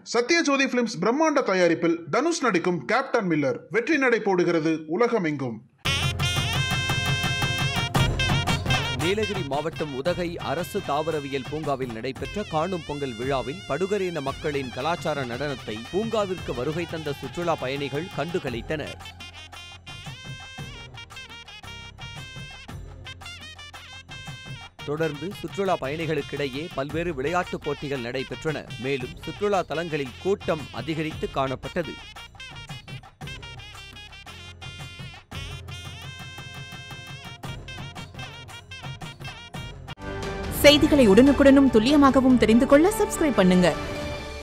Sathyajothi films பிரம்மாண்ட தயாரிப்பில் தனுஷ் நடிக்கும் கேப்டன் மில்லர் வெற்றி நடை போடுகிறது உலகமெங்கும் நீலகிரி மாவட்டம் உதகை அரசு தாவரவியல் பூங்காவில் நடைபெற்ற காணும் பொங்கல் விழாவில் படுகரேன மக்களின் கலாச்சார நடனத்தை பூங்காவிற்கு வருகை தந்த சுற்றுலா பயணிகள் கண்டுகளித்தனர் தொடர்ந்து சுற்றுலா பயணிகளுக்கிடையே பல்வேறு விளையாட்டுப் போட்டிகள் நடைபெற்றன மேலும் சுற்றுலா தலங்களில் கூட்டம் அதிகரித்து காணப்பட்டது செய்திகளை உடனுக்குடனும் துல்லியமாகவும் தெரிந்து கொள்ள சப்ஸ்கிரைப் பண்ணுங்க